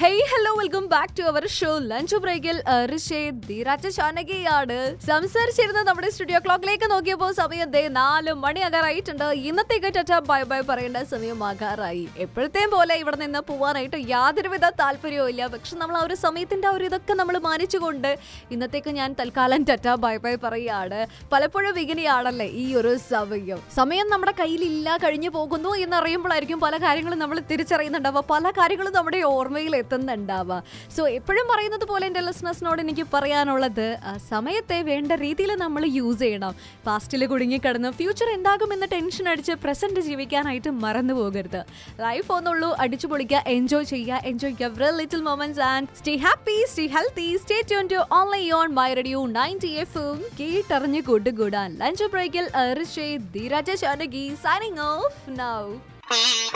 hey hello welcome back to our show lunch ബ്രേക്കിൽ ധീരാജ ചാനകിയാണ് സംസാരിച്ചിരുന്ന നമ്മുടെ studio ക്ലോക്കിലേക്ക് നോക്കിയപ്പോൾ സമയം ദേ നാല് മണിയാകാറായിട്ടുണ്ട് ഇന്നത്തേക്ക് ടറ്റ ബൈ ബൈ പറയേണ്ട സമയമാകാറായി എപ്പോഴത്തെയും പോലെ ഇവിടെ നിന്ന് പോവാനായിട്ട് യാതൊരുവിധ താല്പര്യവും ഇല്ല പക്ഷെ നമ്മൾ ആ ഒരു സമയത്തിന്റെ ആ ഒരു ഇതൊക്കെ നമ്മൾ മാനിച്ചുകൊണ്ട് ഇന്നത്തേക്ക് ഞാൻ തൽക്കാലം ടറ്റ ബൈ ബൈ പറയുകയാണ് പലപ്പോഴും ഇങ്ങനെയാണല്ലേ ഈ ഒരു സമയം സമയം നമ്മുടെ കയ്യിലില്ല കഴിഞ്ഞു പോകുന്നു എന്നറിയുമ്പോഴായിരിക്കും പല കാര്യങ്ങളും നമ്മൾ തിരിച്ചറിയുന്നുണ്ടാവുക പല കാര്യങ്ങളും നമ്മുടെ ഓർമ്മയിൽ എത്തുന്നുണ്ടാവുക സോ എപ്പോഴും പറയുന്നത് പോലെ എൻ്റെ ലിസ്ണസിനോട് എനിക്ക് പറയാനുള്ളത് ആ സമയത്തെ വേണ്ട രീതിയിൽ നമ്മൾ യൂസ് ചെയ്യണം പാസ്റ്റിൽ കുടുങ്ങിക്കിടന്ന് ഫ്യൂച്ചർ എന്താകുമെന്ന് ടെൻഷൻ അടിച്ച് പ്രസന്റ് ജീവിക്കാനായിട്ട് മറന്നു പോകരുത് ലൈഫ് ഒന്നുള്ളൂ അടിച്ചു പൊളിക്കുക എൻജോയ് ചെയ്യുക എൻജോയ് ചെയ്യുക little moments and stay happy stay healthy stay tune to online on my radio ninety എഫും കേട്ടറിഞ്ഞ് കൂട്ടുകൂടാൻ ലഞ്ച് ബ്രേക്കിൽ Dheeraja Chanaki signing off now